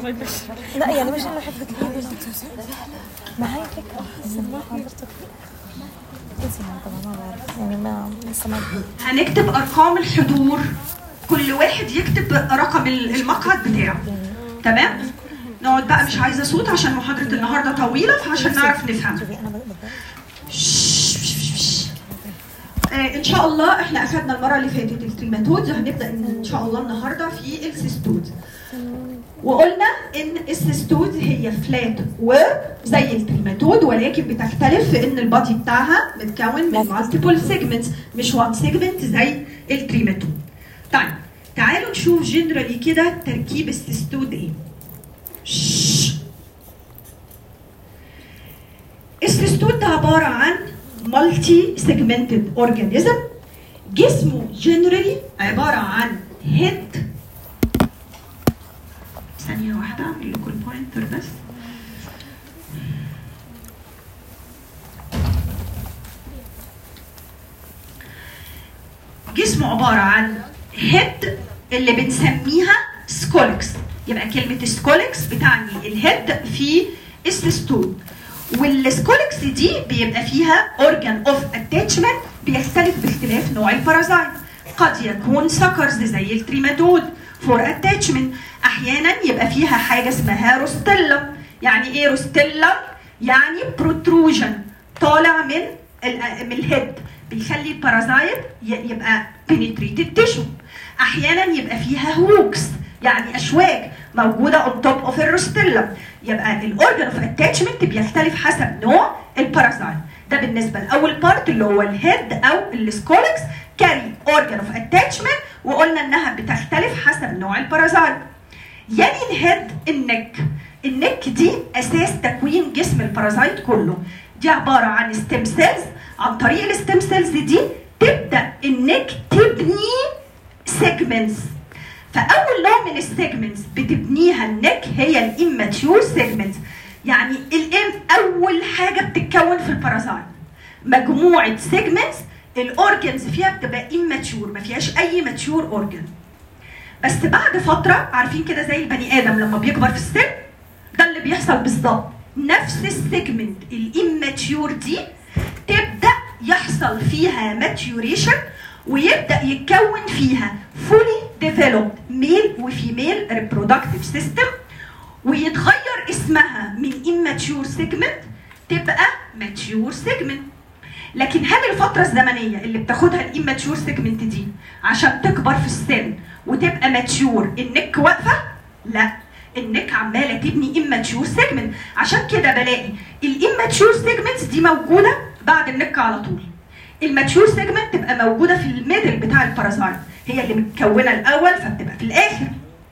لا يعني مش انا احب كتير معايا فكره سماها حضرتك اسمها طبعا ما بعرف يعني ما لسه ما هنكتب ارقام الحضور كل واحد يكتب رقم المقعد بتاعه تمام نقعد بقى مش عايزه صوت عشان محاضره النهارده طويله فعشان نعرف نفهم شوفي انا بقدر آه، ان شاء الله احنا اخذنا المره اللي فاتت التريماتود هنبدا ان شاء الله النهارده في السيستود وقلنا ان السيستود هي فلات وورب زي التريماتود ولكن بتختلف في ان البادي بتاعها متكون من مالتيبل سيجمنتس مش وان سيجمنت زي التريماتود طيب تعالوا نشوف جنرالي كده تركيب السيستود ايه شش. السيستود ده عباره عن مالتي سيجمنتد اورجانيزم جسمه جنرالي عباره عن هيد ثانية واحدة اعمل لكم البوينتر بس جسمه عبارة عن هيد اللي بنسميها سكولكس يبقى كلمة سكولكس بتعني الهيد في السيستول والسكولكس دي بيبقى فيها organ of attachment بيختلف باختلاف نوع البارازايت قد يكون سكرز زي التريماتود فور اتاتشمنت احيانا يبقى فيها حاجه اسمها روستيلا يعني ايه روستيلا يعني بروتروجن طالع من ال- من الهيد بيخلي البارازايت ي- يبقى بنتريتد تيشو احيانا يبقى فيها هوكس يعني اشواك موجوده اون توب اوف الروستيلا يبقى الاورجن اوف اتاتشمنت بيختلف حسب نوع البارازايت ده بالنسبه لاول بارت اللي هو الهيد او السكولكس كاري اورجن اوف اتاتشمنت وقلنا انها بتختلف حسب نوع البارازايت يلي الهيد النك النك دي اساس تكوين جسم البارازايت كله دي عباره عن ستيم سيلز عن طريق الستيم سيلز دي تبدا النك تبني سيجمنتس فاول نوع من السيجمنتس بتبنيها النك هي الاماتيور سيجمنتس يعني الام اول حاجه بتتكون في البارازايت مجموعه سيجمنتس الاورجنز فيها بتبقى immature ما فيهاش اي ماتيور اورجن بس بعد فتره عارفين كده زي البني ادم لما بيكبر في السن ده اللي بيحصل بالظبط نفس السيجمنت الاماتيور دي تبدا يحصل فيها ماتيوريشن ويبدا يتكون فيها فولي ديفلوبد ميل وفيميل ريبرودكتيف سيستم ويتغير اسمها من immature segment تبقى mature segment لكن هل الفترة الزمنية اللي بتاخدها الاماتشور سيجمنت دي عشان تكبر في السن وتبقى ماتشور النك واقفة؟ لا النك عمالة تبني اماتشور سيجمنت عشان كده بلاقي الاماتشور سيجمنتس دي موجودة بعد النك على طول الماتشور سيجمنت تبقى موجودة في الميدل بتاع البارازايت هي اللي متكونة الأول فبتبقى في الآخر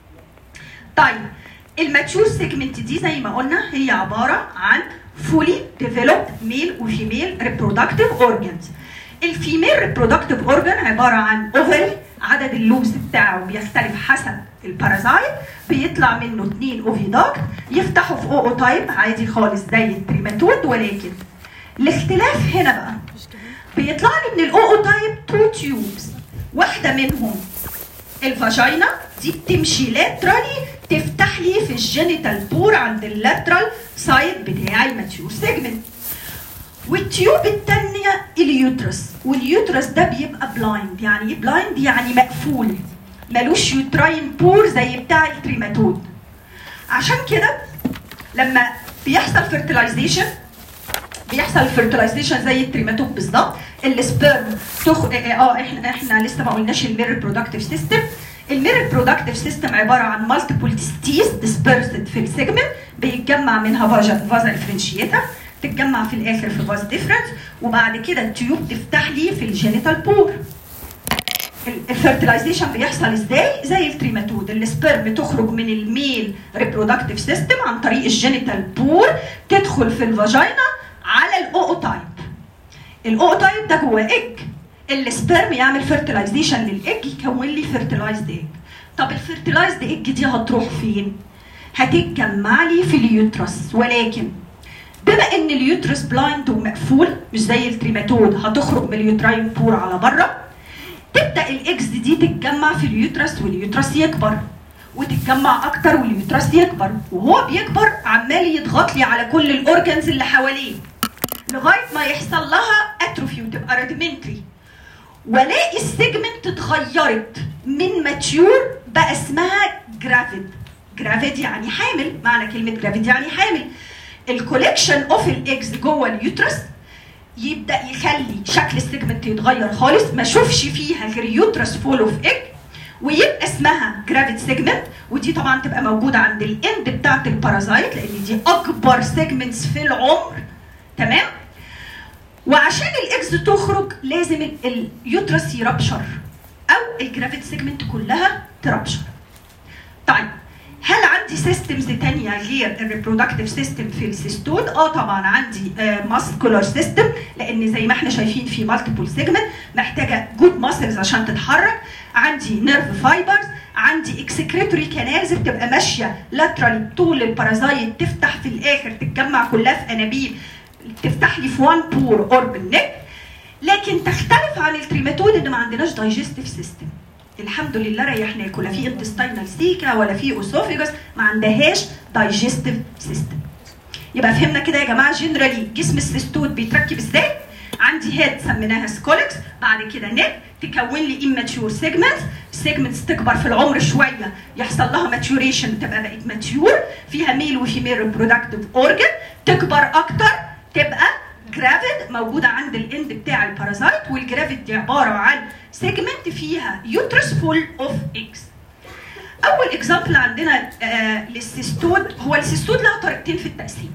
طيب الماتشور سيجمنت دي زي ما قلنا هي عباره عن فولي ديفلوبد ميل وفيميل ريبرودكتيف اورجانز الفيميل ريبرودكتيف اورجان عباره عن اوفري عدد اللوبس بتاعه بيختلف حسب البارازايت بيطلع منه اثنين اوفيداكت يفتحوا في او تايب عادي خالص زي التريماتود ولكن الاختلاف هنا بقى بيطلع لي من الاو تايب تو تيوبس واحده منهم الفاجينا دي بتمشي لاترالي تفتح لي في الجينيتال بور عند اللاترال سايد بتاع الماتيور سيجمنت والتيوب الثانيه اليوترس واليوترس ده بيبقى بلايند يعني ايه بلايند يعني مقفول ملوش يوتراين بور زي بتاع التريماتود عشان كده لما بيحصل فيرتلايزيشن بيحصل فيرتلايزيشن زي التريماتوب بالظبط السبرم تخ اه احنا احنا لسه ما قلناش الميرور برودكتيف سيستم الميرور برودكتيف سيستم عباره عن مالتيبل تستيس ديسبيرسد في السيجمنت بيتجمع منها فازا فازا ديفرنشيتا تتجمع في الاخر في فاز ديفرنس وبعد كده التيوب تفتح لي في الجينيتال بور الفيرتلايزيشن بيحصل ازاي؟ زي التريماتود السبرم تخرج من الميل ريبرودكتيف سيستم عن طريق الجينيتال بور تدخل في الفاجينا على الاو تايب الاو تايب ده جوه ايج السبرم يعمل فيرتلايزيشن للايج يكون لي فيرتلايزد ايج طب الفيرتلايزد ايج دي هتروح فين؟ هتتجمع لي في اليوترس ولكن بما ان اليوترس بلايند ومقفول مش زي التريماتود هتخرج من اليوتراين بور على بره تبدا الاكس دي تتجمع في اليوترس واليوترس يكبر وتتجمع اكتر واليوترس يكبر وهو بيكبر عمال يضغط لي على كل الاورجنز اللي حواليه لغايه ما يحصل لها اتروفي وتبقى روديمنتري والاقي السيجمنت اتغيرت من ماتيور بقى اسمها جرافيد جرافيد يعني حامل معنى كلمه جرافيد يعني حامل الكوليكشن اوف الايجز جوه اليوترس يبدا يخلي شكل السيجمنت يتغير خالص ما اشوفش فيها غير يوترس فول اوف ايج ويبقى اسمها جرافيد سيجمنت ودي طبعا تبقى موجوده عند الاند بتاعت البارازايت لان دي اكبر سيجمنتس في العمر تمام وعشان الاكس تخرج لازم ال- اليوترس يربشر او الجرافيد سيجمنت كلها تربشر طيب هل عندي سيستمز تانية غير الريبرودكتيف سيستم في السيستود؟ اه طبعا عندي ماسكولار سيستم لان زي ما احنا شايفين في مالتيبل سيجمنت محتاجه جود ماسلز عشان تتحرك، عندي نيرف فايبرز، عندي اكسكريتوري كانالز بتبقى ماشيه لاترالي طول البارازايت تفتح في الاخر تتجمع كلها في انابيب تفتح لي في وان بور اور بالنك لكن تختلف عن التريماتود ان ما عندناش دايجستيف سيستم الحمد لله ريحناكم لا في انتستينال سيكا ولا في اوسوفيجاس ما عندهاش دايجستيف سيستم يبقى فهمنا كده يا جماعه جنرالي جسم السيستود بيتركب ازاي عندي هيد سميناها سكولكس بعد كده نيك تكون لي immature segments segments تكبر في العمر شويه يحصل لها ماتيوريشن تبقى بقت ماتيور فيها ميل وفيميل ريبرودكتيف اورجن تكبر اكتر تبقى جرافيد موجوده عند الاند بتاع البارازايت والجرافيد دي عباره عن سيجمنت فيها يوترس فول اوف اكس اول اكزامبل عندنا آه للسيستود هو السيستود لها طريقتين في التقسيم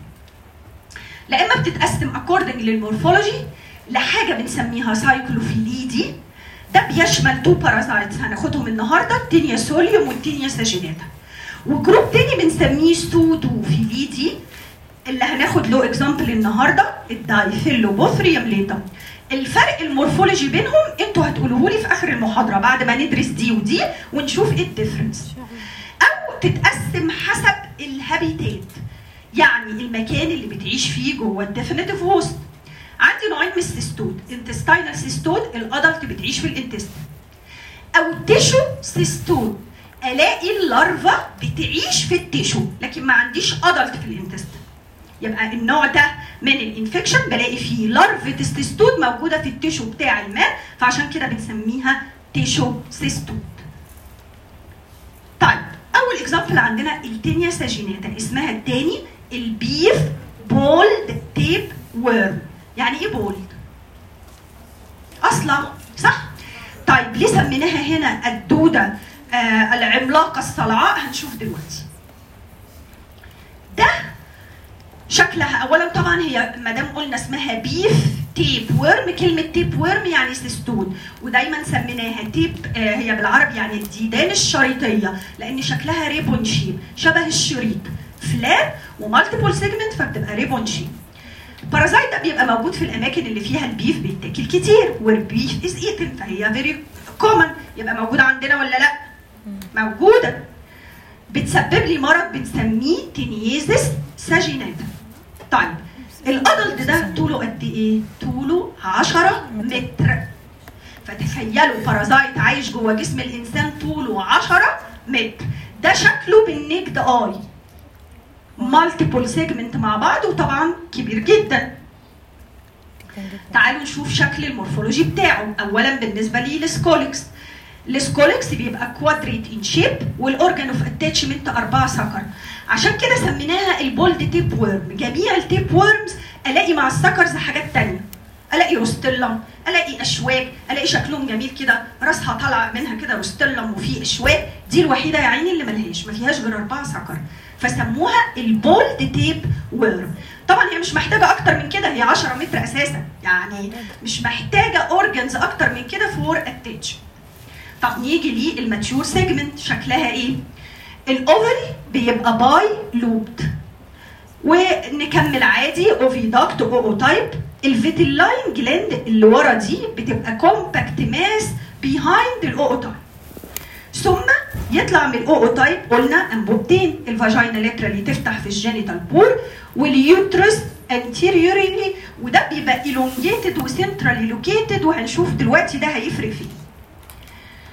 لا اما بتتقسم اكوردنج للمورفولوجي لحاجه بنسميها سايكلوفيليدي ده بيشمل تو بارازايتس هناخدهم النهارده التينيا سوليوم والتينيا ساجيناتا وجروب تاني بنسميه سودوفيليدي اللي هناخد له اكزامبل النهارده الدايفيلوبوثريوم ليتم الفرق المورفولوجي بينهم انتوا هتقولوه لي في اخر المحاضره بعد ما ندرس دي ودي ونشوف ايه الديفرنس او تتقسم حسب الهابيتات يعني المكان اللي بتعيش فيه جوه الديفينيتيف هوست عندي نوعين من السيستود انتستينال سيستود الادلت بتعيش في الانتستين او تيشو سيستود الاقي اللارفا بتعيش في التيشو لكن ما عنديش ادلت في الانتستين يبقى النوع ده من الانفكشن بلاقي فيه لارفة سيستود موجوده في التيشو بتاع الماء فعشان كده بنسميها تيشو سيستود طيب اول اكزامبل عندنا التينيا ساجيناتا اسمها التاني البيف بولد تيب وورم يعني ايه بولد اصلا صح طيب ليه سميناها هنا الدوده آه العملاقه الصلعاء هنشوف دلوقتي ده شكلها اولا طبعا هي ما دام قلنا اسمها بيف تيب ورم كلمه تيب ورم يعني سيستود ودايما سميناها تيب آه هي بالعربي يعني الديدان الشريطيه لان شكلها ريبون شيب شبه الشريط فلات ومالتيبل سيجمنت فبتبقى ريبون شيب البارازايت ده بيبقى موجود في الاماكن اللي فيها البيف بيتاكل كتير والبيف از ايتن فهي فيري كومن يبقى موجوده عندنا ولا لا؟ موجوده بتسبب لي مرض بنسميه تينيزس ساجيناتا طيب الادلت ده طوله قد ايه؟ طوله 10 متر فتخيلوا بارازايت عايش جوه جسم الانسان طوله 10 متر ده شكله بالنجد اي مالتيبل سيجمنت مع بعض وطبعا كبير جدا تعالوا نشوف شكل المورفولوجي بتاعه اولا بالنسبه لي السكولكس السكولكس بيبقى كوادريت ان شيب والاورجان اوف اتاتشمنت اربعه سكر عشان كده سميناها البولد تيب ورم جميع التيب ورمز الاقي مع السكرز حاجات تانية الاقي روستيلم الاقي اشواك الاقي شكلهم جميل كده راسها طالعه منها كده روستيلم وفي اشواك دي الوحيده يا عيني اللي ملهاش ما فيهاش غير اربعه سكر فسموها البولد تيب ورم طبعا هي مش محتاجه اكتر من كده هي 10 متر اساسا يعني مش محتاجه اورجنز اكتر من كده فور اتاتش طب نيجي للماتيور سيجمنت شكلها ايه الاوفري بيبقى باي لوبد ونكمل عادي اوفيداكت او تايب الفيتيلاين جلاند اللي ورا دي بتبقى كومباكت ماس بيهايند الاو تايب ثم يطلع من الاو تايب قلنا انبوبتين الفاجينا ليترالي تفتح في الجينيتال بور واليوترس انتيريورلي وده بيبقى elongated وسنترالي لوكيتد وهنشوف دلوقتي ده هيفرق فيه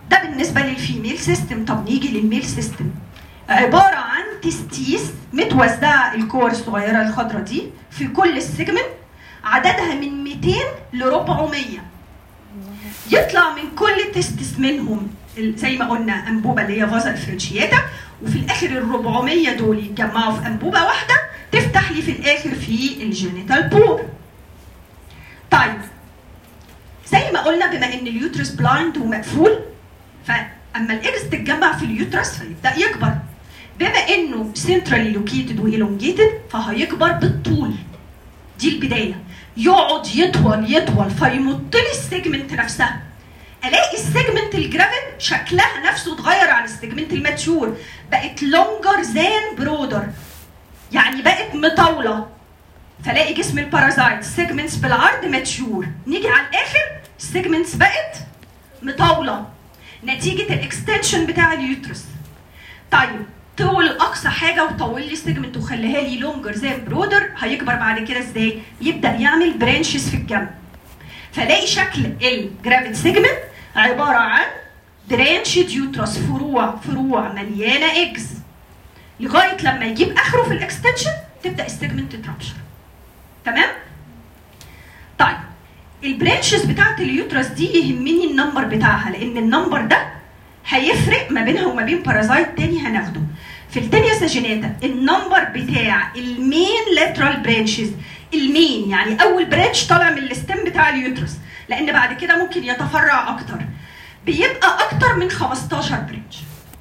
ده بالنسبه للفيميل سيستم طب نيجي للميل سيستم عباره عن تستيس متوزعه الكور الصغيره الخضراء دي في كل السيجمنت عددها من 200 ل 400 يطلع من كل تستس منهم ال- زي ما قلنا انبوبه اللي هي فازا فرنشياتا وفي الاخر ال 400 دول يتجمعوا في انبوبه واحده تفتح لي في الاخر في الجينيتال بور. طيب زي ما قلنا بما ان اليوترس بلايند ومقفول فاما الاكس تتجمع في اليوترس فيبدا يكبر بما انه سنترالي لوكيتد والونجيتد فهيكبر بالطول دي البدايه يقعد يطول يطول فيمط لي السيجمنت نفسها الاقي السيجمنت الجرافيد شكلها نفسه اتغير عن السيجمنت الماتشور بقت لونجر زان برودر يعني بقت مطوله فلاقي جسم البارازايت سيجمنتس بالعرض ماتشور نيجي على الاخر السيجمنتس بقت مطوله نتيجه الاكستنشن بتاع اليوترس طيب طول اقصى حاجه وطول لي السيجمنت وخليها لي لونجر زي برودر هيكبر بعد كده ازاي يبدا يعمل برانشز في الجنب فلاقي شكل الجرافيد سيجمنت عباره عن برانشد يوترس فروع فروع مليانه اكس لغايه لما يجيب اخره في الاكستنشن تبدا السيجمنت تترابشر تمام طيب البرانشز بتاعت اليوترس دي يهمني النمبر بتاعها لان النمبر ده هيفرق ما بينها وما بين بارازايت تاني هناخده في التانية ساجيناتا النمبر بتاع المين لاترال برانشز المين يعني اول برانش طالع من الستيم بتاع اليوترس لان بعد كده ممكن يتفرع اكتر بيبقى اكتر من 15 برانش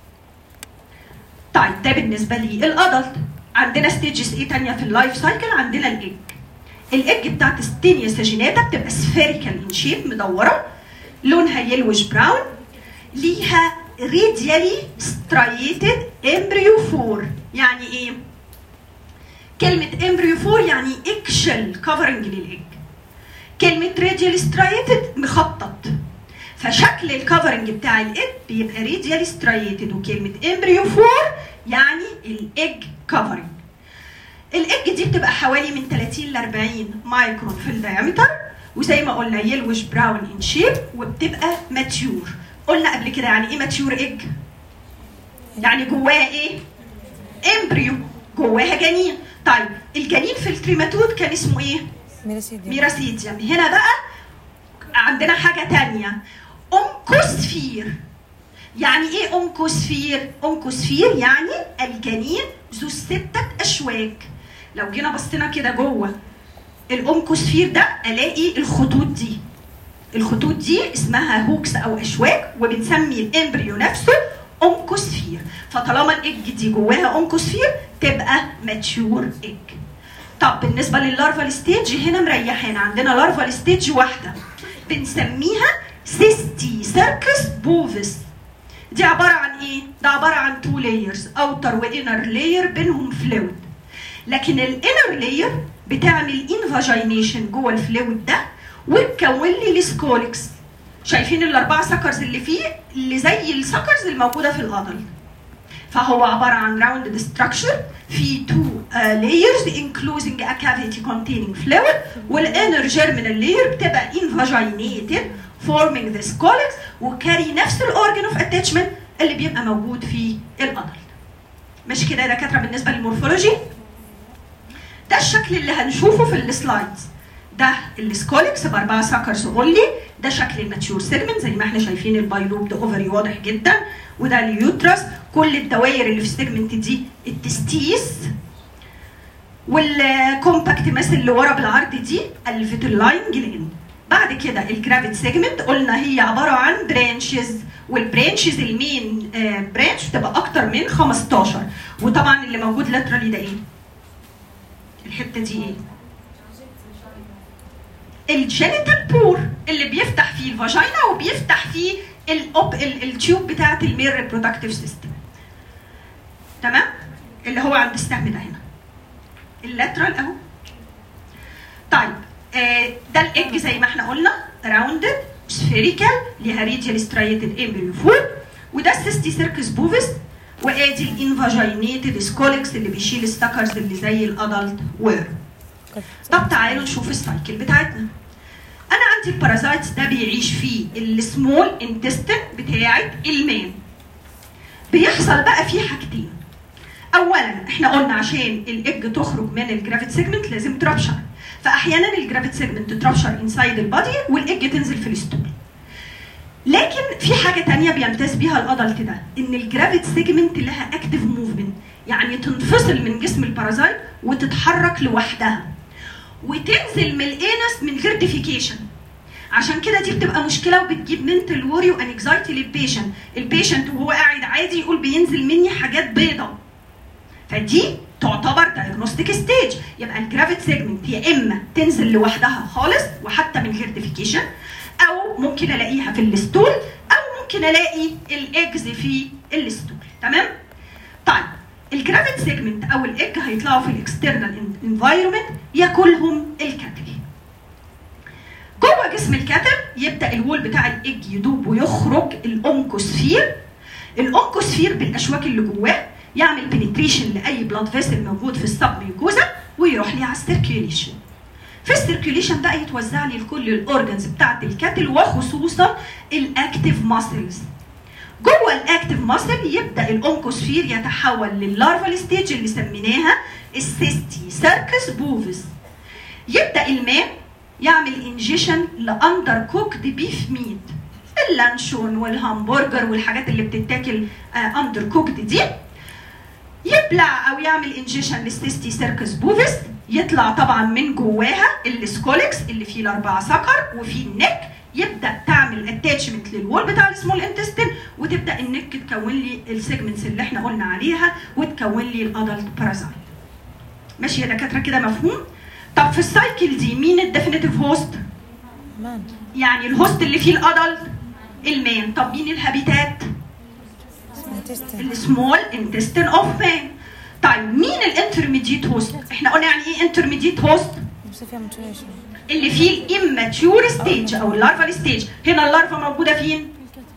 طيب ده بالنسبه لي الادلت عندنا ستيجز ايه تانية في اللايف سايكل عندنا الايج الايج بتاعت ستينيا ساجيناتا بتبقى سفيريكال ان شيب مدوره لونها يلوش براون ليها ريديالي سترايتد امبريو فور يعني ايه كلمة امبريو فور يعني اكشل كفرنج للايج كلمة راديال سترايتد مخطط فشكل الكفرنج بتاع الايج بيبقى راديال سترايتد وكلمة امبريو فور يعني الايج كفرنج الايج دي بتبقى حوالي من 30 ل 40 مايكرون في الدايمتر وزي ما قلنا يلوش براون ان شيب وبتبقى ماتيور قلنا قبل كده يعني ايه ماتيور ايج يعني جواها ايه امبريو جواها جنين طيب الجنين في الكريماتود كان اسمه ايه ميراسيديا ميراسيديوم هنا بقى عندنا حاجه تانية اونكوسفير يعني ايه اونكوسفير اونكوسفير يعني الجنين ذو الستة اشواك لو جينا بصينا كده جوه الاونكوسفير ده الاقي الخطوط دي الخطوط دي اسمها هوكس او اشواك وبنسمي الامبريو نفسه اونكوسفير فطالما الايج دي جواها اونكوسفير تبقى ماتشور ايج طب بالنسبه لللارفال ستيج هنا مريحانا عندنا لارفال ستيج واحده بنسميها سيستي سيركس بوفيس دي عباره عن ايه؟ ده عباره عن تو لايرز اوتر وانر لاير بينهم فلويد لكن الانر لاير بتعمل انفاجينيشن جوه الفلويد ده وتكون لي السكولكس شايفين الاربعه سكرز اللي فيه اللي زي السكرز الموجوده في الادلت فهو عباره عن راوندد ستراكشر في تو لايرز including a cavity containing fluid والانر جيرمينال لاير بتبقى invaginated forming the scolex وكاري نفس الاورجن اوف اتاتشمنت اللي بيبقى موجود في الادلت مش كده يا دكاتره بالنسبه للمورفولوجي ده الشكل اللي هنشوفه في السلايدز ده السكولكس باربعه سكرز اونلي ده شكل الماتيور سيجمنت زي ما احنا شايفين البايلوب ده اوفري واضح جدا وده اليوترس كل الدوائر اللي في السيجمنت دي التستيس والكومباكت ماس اللي ورا بالعرض دي الفيتلاين جلاند بعد كده الجرافيت سيجمنت قلنا هي عباره عن برانشز والبرانشز المين برانش بتبقى اكتر من 15 وطبعا اللي موجود لاترالي ده ايه؟ الحته دي ايه؟ الجينيتال بور اللي بيفتح فيه الفاجينا وبيفتح فيه الأوب ال- التيوب بتاعه المير ريبرودكتيف سيستم تمام اللي هو عند السهم ده هنا اللاترال اهو طيب آه ده الايج زي ما احنا قلنا راوندد سفيريكال ليها ريديال سترايتد امبريو فول وده السيستي سيركس بوفيس وادي الانفاجينيتد سكولكس اللي بيشيل السكرز اللي زي الادلت وير طب تعالوا نشوف السايكل بتاعتنا انا عندي البارازايتس ده بيعيش في السمول انتستين بتاعت المان بيحصل بقى فيه حاجتين اولا احنا قلنا عشان الايج تخرج من الجرافيت سيجمنت لازم ترابشر فاحيانا الجرافيت سيجمنت ترابشر انسايد البادي والايج تنزل في الستول لكن في حاجه تانية بيمتاز بيها الادلت ده ان الجرافيت سيجمنت لها اكتف موفمنت يعني تنفصل من جسم البارازايت وتتحرك لوحدها وتنزل من الانس من غير ديفيكيشن عشان كده دي بتبقى مشكله وبتجيب منتال ووري وانكزايتي للبيشنت البيشنت وهو قاعد عادي يقول بينزل مني حاجات بيضة فدي تعتبر دايجنوستيك ستيج يبقى الجرافيت سيجمنت يا اما تنزل لوحدها خالص وحتى من غير ديفيكيشن او ممكن الاقيها في الستول او ممكن الاقي الاجز في الستول تمام طيب الجرافيت سيجمنت او الايج هيطلعوا في الاكسترنال انفايرمنت ياكلهم الكتل جوه جسم الكتل يبدا الوول بتاع الايج يدوب ويخرج الاونكوسفير الاونكوسفير بالاشواك اللي جواه يعمل بنتريشن لاي بلاد فيسل موجود في السب ميوكوزا ويروح لي على السيركيوليشن في السيركيوليشن بقى يتوزع لي لكل الاورجنز بتاعت الكتل وخصوصا الاكتيف ماسلز جوه الاكتيف ماسل يبدا الاونكوسفير يتحول لللارفال ستيج اللي سميناها السيستي سيركس بوفيس يبدا الماء يعمل انجيشن لاندر كوكد بيف ميت اللانشون والهامبرجر والحاجات اللي بتتاكل اندر كوكد دي يبلع او يعمل انجيشن للسيستي سيركس بوفيس يطلع طبعا من جواها السكوليكس اللي فيه الاربعه سكر وفيه النك يبدا تعمل اتاتشمنت للوول بتاع السمول انتستين وتبدا النك تكون لي السيجمنتس اللي احنا قلنا عليها وتكون لي الادلت بارازايت ماشي يا دكاتره كده مفهوم طب في السايكل دي مين الديفينيتيف هوست مان يعني الهوست اللي فيه الادلت المان طب مين الهابيتات intestine السمول انتستين اوف مان طيب مين الانترميديت هوست احنا قلنا يعني ايه انترميديت هوست بصير فيها maturation اللي فيه الاماتيور ستيج او اللارفال ستيج هنا اللارفا موجوده فين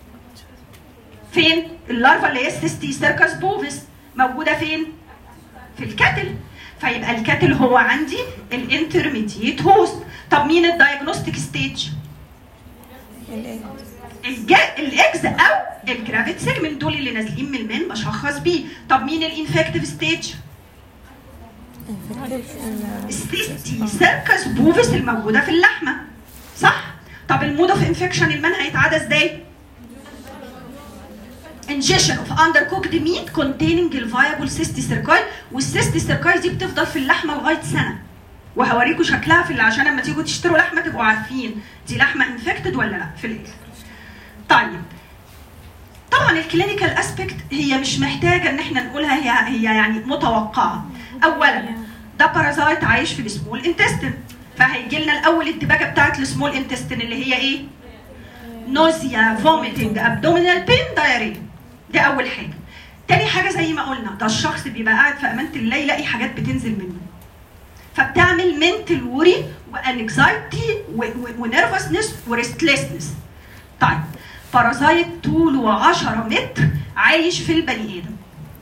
فين اللارفا اللي هي السيستي سيركس بوفيس موجوده فين في الكتل فيبقى الكتل هو عندي الانترميديت هوست طب مين الدايجنوستيك ستيج الايه الجا... الاكس او الجرافيت سيجمنت دول اللي نازلين من المان بشخص بيه طب مين الانفكتيف ستيج السيستي سيركس بوفيس الموجوده في اللحمه صح طب المود اوف انفكشن المان هيتعدى ازاي ingestion of undercooked meat containing الفايبل سيستي سيركاي والسيستي سيركاي دي بتفضل في اللحمه لغايه سنه وهوريكم شكلها في عشان لما تيجوا تشتروا لحمه تبقوا عارفين دي لحمه انفكتد ولا لا في الاخر طيب طبعا الكلينيكال اسبكت هي مش محتاجه ان احنا نقولها هي هي يعني متوقعه اولا ده بارازايت عايش في السمول انتستين فهيجي لنا الاول الدباجه بتاعت السمول انتستين اللي هي ايه نوزيا فوميتنج ابدومينال بين دايريا دي اول حاجه تاني حاجه زي ما قلنا ده الشخص بيبقى قاعد في امانه الله يلاقي حاجات بتنزل منه فبتعمل منتل وري وانكزايتي ونيرفسنس وريستلسنس طيب بارازايت طوله 10 متر عايش في البني ادم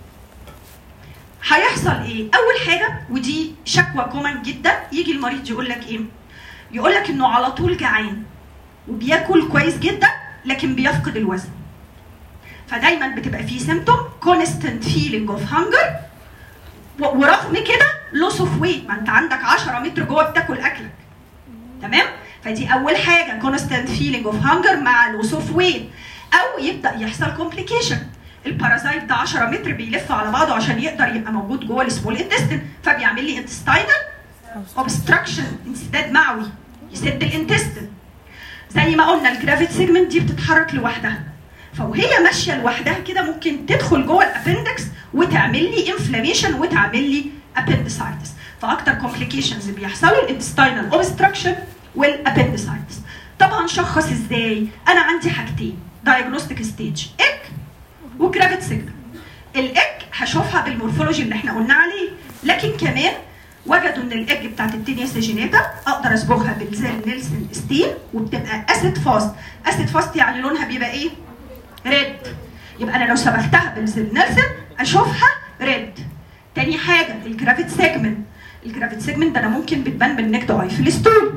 هيحصل ايه اول حاجه ودي شكوى كومن جدا يجي المريض يقول لك ايه يقول لك انه على طول جعان وبياكل كويس جدا لكن بيفقد الوزن فدايما بتبقى فيه سيمتوم كونستنت فيلينج اوف هانجر ورغم كده لوس اوف ويت ما انت عندك 10 متر جوه بتاكل اكلك تمام فدي اول حاجه كونستنت فيلينج اوف هانجر مع لوس اوف ويت او يبدا يحصل كومبليكيشن البارازايت ده 10 متر بيلف على بعضه عشان يقدر يبقى موجود جوه السمول انتستين فبيعمل لي انتستاينال اوبستراكشن انسداد معوي يسد الانتستين زي ما قلنا الجرافيت سيجمنت دي بتتحرك لوحدها فوهي ماشيه لوحدها كده ممكن تدخل جوه الابندكس وتعمل لي انفلاميشن وتعمل لي appendicitis فاكتر كومبليكيشنز بيحصلوا الانتستاينال اوبستراكشن والابندسايتس طبعا شخص ازاي انا عندي حاجتين دايجنوستيك ستيج اك وجرافيت سيجنال الاك هشوفها بالمورفولوجي اللي احنا قلنا عليه لكن كمان وجدوا ان الاج بتاعت التينيا سيجينيتا اقدر اصبغها بالزيل نيلسون ستيل وبتبقى اسيد فاست اسيد فاست يعني لونها بيبقى ايه ريد يبقى انا لو صبغتها بالزيل نيلسون اشوفها ريد تاني حاجه الجرافيت سيجمنت الجرافيت سيجمنت ده انا ممكن بتبان بالنكد اي في الستول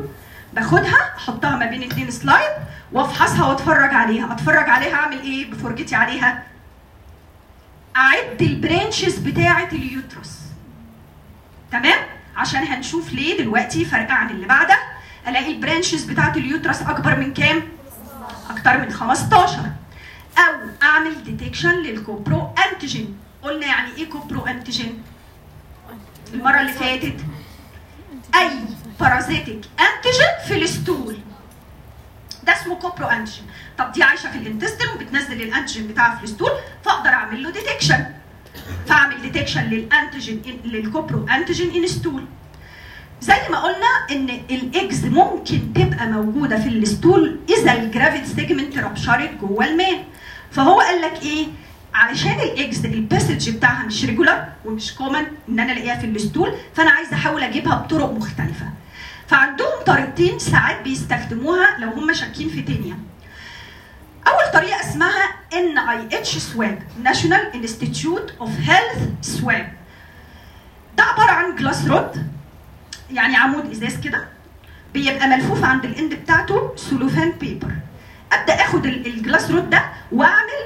باخدها احطها ما بين اتنين سلايد وافحصها واتفرج عليها اتفرج عليها اعمل ايه بفرجتي عليها اعد البرانشز بتاعه اليوترس تمام عشان هنشوف ليه دلوقتي فرق عن اللي بعده الاقي البرانشز بتاعه اليوترس اكبر من كام اكتر من 15 او اعمل ديتكشن للكوبرو انتيجين قلنا يعني ايه كوبرو انتيجين المره اللي فاتت اي بارازيتيك انتيجين في الستول ده اسمه كوبرو انتيجين طب دي عايشه في الانتستين وبتنزل الانتيجين بتاعها في الستول فاقدر اعمل له ديتكشن فاعمل ديتكشن للانتيجين للكوبرو انتيجين ان ستول زي ما قلنا ان الاكز ممكن تبقى موجوده في الستول اذا الجرافيت سيجمنت ربشرت جوه المان فهو قال لك ايه علشان الاكس الباسج بتاعها مش ريجولار ومش كومن ان انا الاقيها في الستول فانا عايزه احاول اجيبها بطرق مختلفه فعندهم طريقتين ساعات بيستخدموها لو هم شاكين في تينيا اول طريقه اسمها ان اي اتش سواب ناشونال انستيتيوت اوف هيلث سواب ده عباره عن جلاس رود يعني عمود ازاز كده بيبقى ملفوف عند الاند بتاعته سلوفان بيبر ابدا اخد ال- الجلاس رود ده واعمل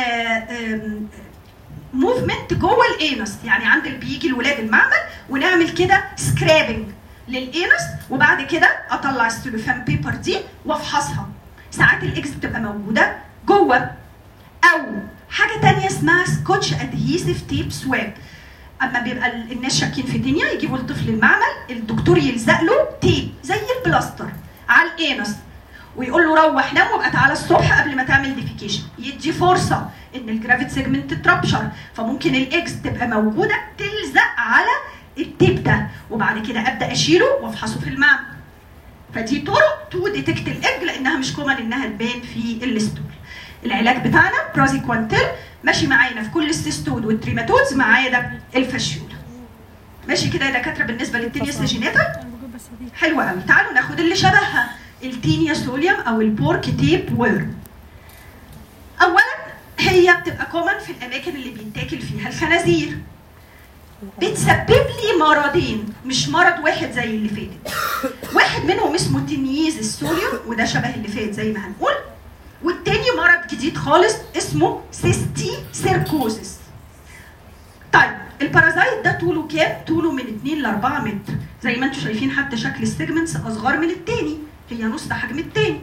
موفمنت جوه الانس يعني عند اللي بيجي الولاد المعمل ونعمل كده سكرابنج للانس وبعد كده اطلع السلوفان بيبر دي وافحصها ساعات الاكس بتبقى موجوده جوه او حاجه تانية اسمها سكوتش ادهيسيف تيب سواب اما بيبقى ال- الناس شاكين في دنيا يجيبوا الطفل المعمل الدكتور يلزق له تيب زي البلاستر على الانس ويقول له روح نام وابقى تعالى الصبح قبل ما تعمل ديفيكيشن يدي فرصه ان الجرافيت سيجمنت تتربشر فممكن الاكس تبقى موجوده تلزق على التيب ده وبعد كده ابدا اشيله وافحصه في المعمل فدي طرق تو ديتكت الاج لانها مش كومن انها تبان في الستول العلاج بتاعنا برازيكوانتيل ماشي معانا في كل السيستود والتريماتودز معايا ده الفاشيولا ماشي كده يا دكاتره بالنسبه للتينيا ساجيناتا حلوه قوي تعالوا ناخد اللي شبهها التينيا سوليوم او البورك تيب ويرم اولا هي بتبقى كومن في الاماكن اللي بيتاكل فيها الخنازير بتسبب لي مرضين مش مرض واحد زي اللي فاتت واحد منهم اسمه تمييز السوليوم وده شبه اللي فات زي ما هنقول والتاني مرض جديد خالص اسمه سيستي سيركوزس طيب البارازايت ده طوله كام؟ طوله من 2 ل 4 متر زي ما انتم شايفين حتى شكل السيجمنتس اصغر من التاني هي نص حجم التاني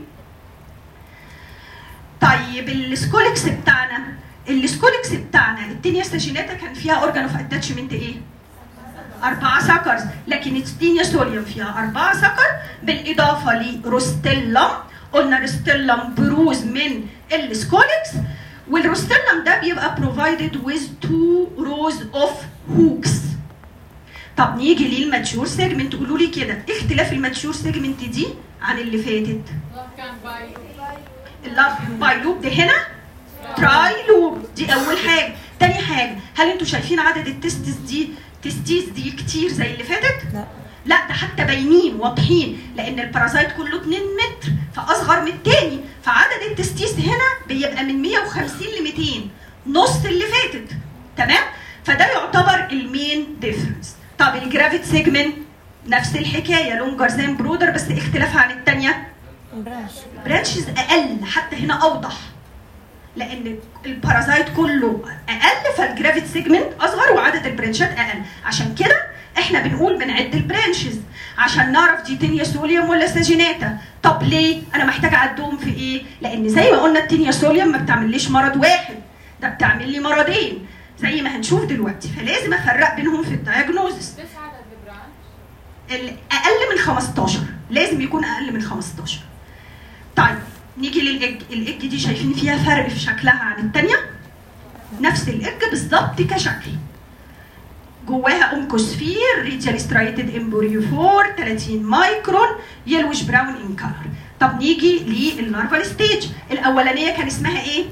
طيب السكولكس بتاعنا السكولكس بتاعنا التينيا ستاجيناتا كان فيها اورجان اوف اتاتشمنت ايه؟ أربعة سكرز لكن التينيا سوليوم فيها أربعة سكر بالإضافة لروستيلم قلنا روستيلم بروز من السكولكس والروستيلم ده بيبقى provided with two rows of hooks طب نيجي للماتشور سيجمنت قولوا لي كده إيه اختلاف الماتشور سيجمنت دي عن اللي فاتت كان باي اللاف باي لوب ده هنا تراي لوب دي اول حاجه تاني حاجه هل انتوا شايفين عدد التستس دي تستيس دي كتير زي اللي فاتت لا لا ده حتى باينين واضحين لان البارازايت كله 2 متر فاصغر من التاني فعدد التستيس هنا بيبقى من 150 ل 200 نص اللي فاتت تمام فده يعتبر المين ديفرنس طب الجرافيت سيجمنت نفس الحكايه لونجر زين برودر بس اختلافها عن الثانيه برانش برانشز اقل حتى هنا اوضح لان البارازايت كله اقل فالجرافيت سيجمنت اصغر وعدد البرانشات اقل عشان كده احنا بنقول بنعد البرانشز عشان نعرف دي تينيا سوليوم ولا ساجيناتا طب ليه انا محتاجه اعدهم في ايه لان زي ما قلنا التينيا سوليوم ما بتعمليش مرض واحد ده بتعمل لي مرضين زي ما هنشوف دلوقتي فلازم افرق بينهم في الدايجنوزس بس عدد البرانش الاقل من 15 لازم يكون اقل من 15 طيب نيجي للاج الاج دي شايفين فيها فرق في شكلها عن الثانيه نفس الاج بالظبط كشكل جواها اونكوسفير ريتيال سترايتد امبوريوفور 30 مايكرون يلوش براون ان كلر طب نيجي لللارفال ستيج الاولانيه كان اسمها ايه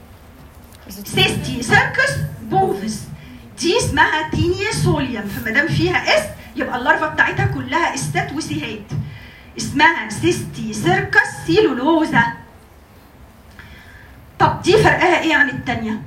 سيستي سيركس بوفس دي اسمها تينيا سوليوم فما دام فيها اس يبقى اللارفا بتاعتها كلها استات وسيهات اسمها سيستي سيركس سيلولوزا طب دي فرقها ايه عن التانية؟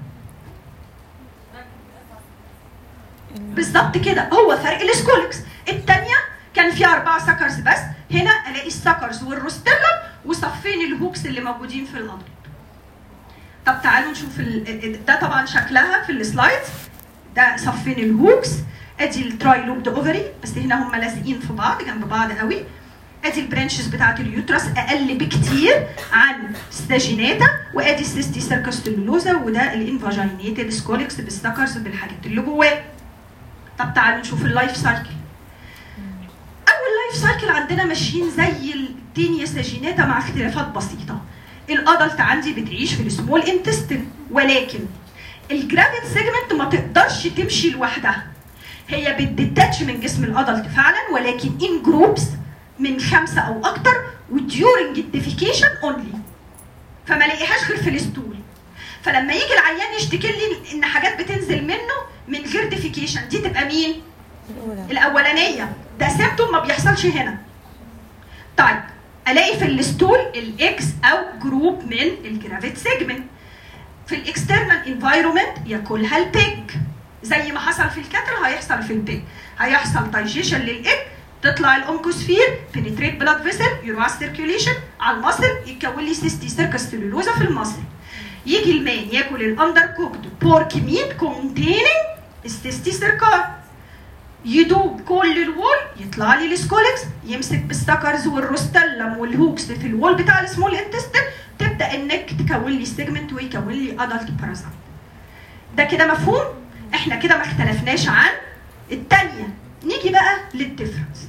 بالظبط كده هو فرق السكولكس التانية كان فيها اربعه سكرز بس هنا الاقي السكرز والروستيلا وصفين الهوكس اللي موجودين في الادلت طب تعالوا نشوف ال... ده طبعا شكلها في السلايدز ده صفين الهوكس ادي التراي لوبد اوفري بس هنا هم لازقين في بعض جنب بعض قوي ادي البرانشز بتاعت اليوترس اقل بكتير عن ستاجيناتا وادي السيستي سيركستلولوزا وده الانفاجينيتد سكوليكس بالسكرز بالحاجات اللي جواه طب تعالوا نشوف اللايف سايكل اول لايف سايكل عندنا ماشيين زي الدنيا ساجيناتا مع اختلافات بسيطه الادلت عندي بتعيش في السمول انتستين ولكن الجرافيت سيجمنت ما تقدرش تمشي لوحدها هي بتدتاتش من جسم الادلت فعلا ولكن ان جروبس من خمسه او اكتر وديورنج الديفيكيشن اونلي فما لاقيهاش غير في الستول فلما يجي العيان يشتكي لي ان حاجات بتنزل منه من غير ديفيكيشن دي تبقى مين؟ الاولى الاولانيه ده سيمتوم ما بيحصلش هنا طيب الاقي في الستول الاكس او جروب من الجرافيت سيجمنت في الاكسترنال انفايرومنت ياكلها البيج زي ما حصل في الكاتل هيحصل في البيج هيحصل دايجيشن للايج تطلع الانكوسفير بنتريت بلاد فيسل يروح على السيركيوليشن على المصل يتكون لي سيستي سيركس سيلولوزا في المصل يجي المان ياكل الاندر كوكد بورك ميت كونتيننج السيستي سيركار يدوب كل الوول يطلع لي السكولكس يمسك بالسكرز والروستلم والهوكس في الوول بتاع السمول انتستين تبدا النك تكون لي سيجمنت ويكون لي ادلت بارازايت ده كده مفهوم احنا كده ما اختلفناش عن الثانيه نيجي بقى للديفرنس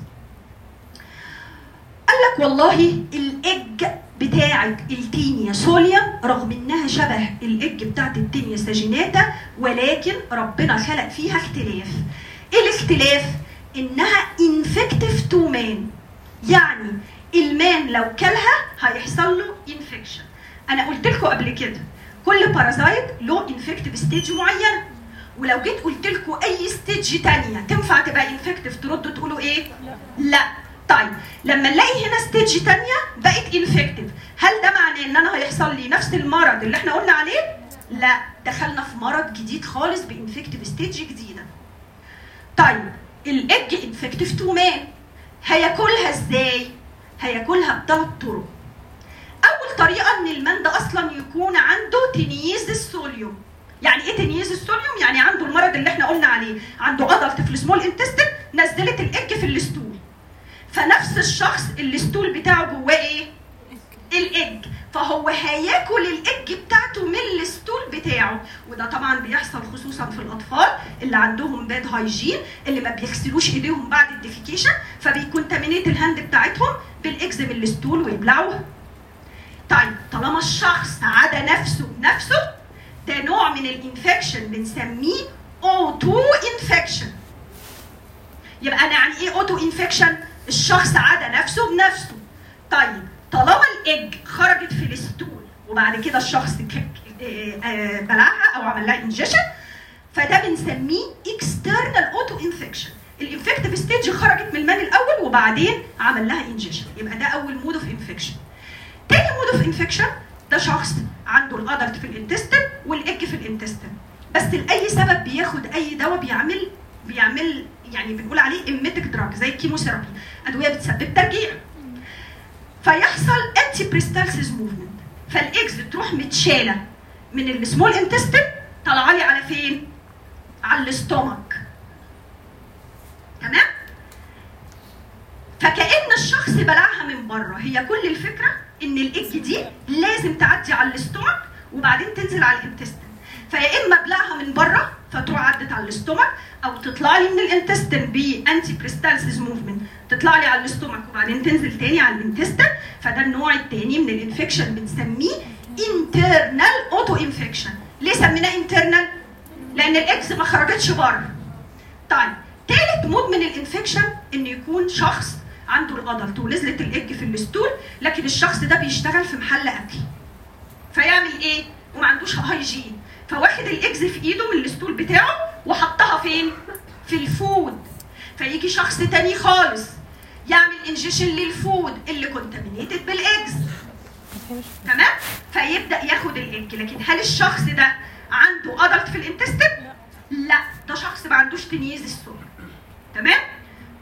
قال لك والله الايج بتاعت التينيا سوليوم رغم انها شبه الايج بتاعت التينيا ساجيناتا ولكن ربنا خلق فيها اختلاف ايه الاختلاف انها انفكتيف تو مان يعني المان لو كلها هيحصل له انفكشن انا قلت لكم قبل كده كل بارازايت له انفكتيف ستيج معينه ولو جيت قلت لكم اي ستيج تانية تنفع تبقى انفكتيف تردوا تقولوا ايه لا طيب لما نلاقي هنا ستيج تانية بقت انفكتيف هل ده معناه ان انا هيحصل لي نفس المرض اللي احنا قلنا عليه لا دخلنا في مرض جديد خالص بانفكتيف ستيج جديده طيب الايج انفكتيف تو مان هياكلها ازاي هياكلها بثلاث طرق اول طريقه ان المان ده اصلا يكون عنده تنييز السوليوم يعني ايه تنييز السوليوم يعني عنده المرض اللي احنا قلنا عليه عنده ادلت في السمول انتستين نزلت الايج في الستول فنفس الشخص الستول بتاعه جواه ايه الايج فهو هياكل الايج بتاعته من الستول بتاعه وده طبعا بيحصل خصوصا في الاطفال اللي عندهم باد هايجين اللي ما بيغسلوش ايديهم بعد الديفيكيشن فبيكونتامينيت الهاند بتاعتهم بالاكز من الستول ويبلعوها طيب طالما الشخص عدا نفسه بنفسه ده نوع من الانفكشن بنسميه اوتو انفكشن يبقى انا يعني ايه اوتو انفكشن الشخص عدا نفسه بنفسه طيب طالما الايج خرجت في الستول وبعد كده الشخص ك- آه، آه، بلعها او عمل لها انجيشن فده بنسميه اكسترنال اوتو انفكشن الانفكتيف ستيج خرجت من المان الاول وبعدين عمل لها انجيشن يبقى ده اول مود اوف انفكشن تاني مود اوف انفكشن ده شخص عنده الادلت في الانتستين والايج في الانتستين بس لاي سبب بياخد اي دواء بيعمل بيعمل يعني بنقول عليه ايميتك دراج زي الكيموثيرابي ادويه بتسبب ترجيع فيحصل انتي بريستالسيس موفمنت فالاكس تروح متشاله من السمول انتستين طالعه لي على فين؟ على الاستومك تمام؟ فكأن الشخص بلعها من بره هي كل الفكره ان الايج دي لازم تعدي على الاستومك وبعدين تنزل على الانتستين فيا اما ابلعها من بره فتروح عدت على الاستومك او تطلع لي من الانتستين بانتي بريستالسيس موفمنت تطلع لي على الاستومك وبعدين تنزل تاني على الانتستين فده النوع التاني من الانفكشن بنسميه انترنال اوتو انفكشن ليه سميناه انترنال لان الاكس ما خرجتش بره طيب تالت مود من الانفكشن ان يكون شخص عنده الادلت ونزلت الايج في الستول لكن الشخص ده بيشتغل في محل اكل فيعمل ايه وما عندوش هايجين فواخد الاكز في ايده من الستول بتاعه وحطها فين في الفود فيجي شخص تاني خالص يعمل انجيشن للفود اللي كونتامينيتد بالاكز تمام فيبدا ياخد الايج لكن هل الشخص ده عنده ادلت في الانتستين لا ده شخص ما عندوش تمييز السكر تمام طيب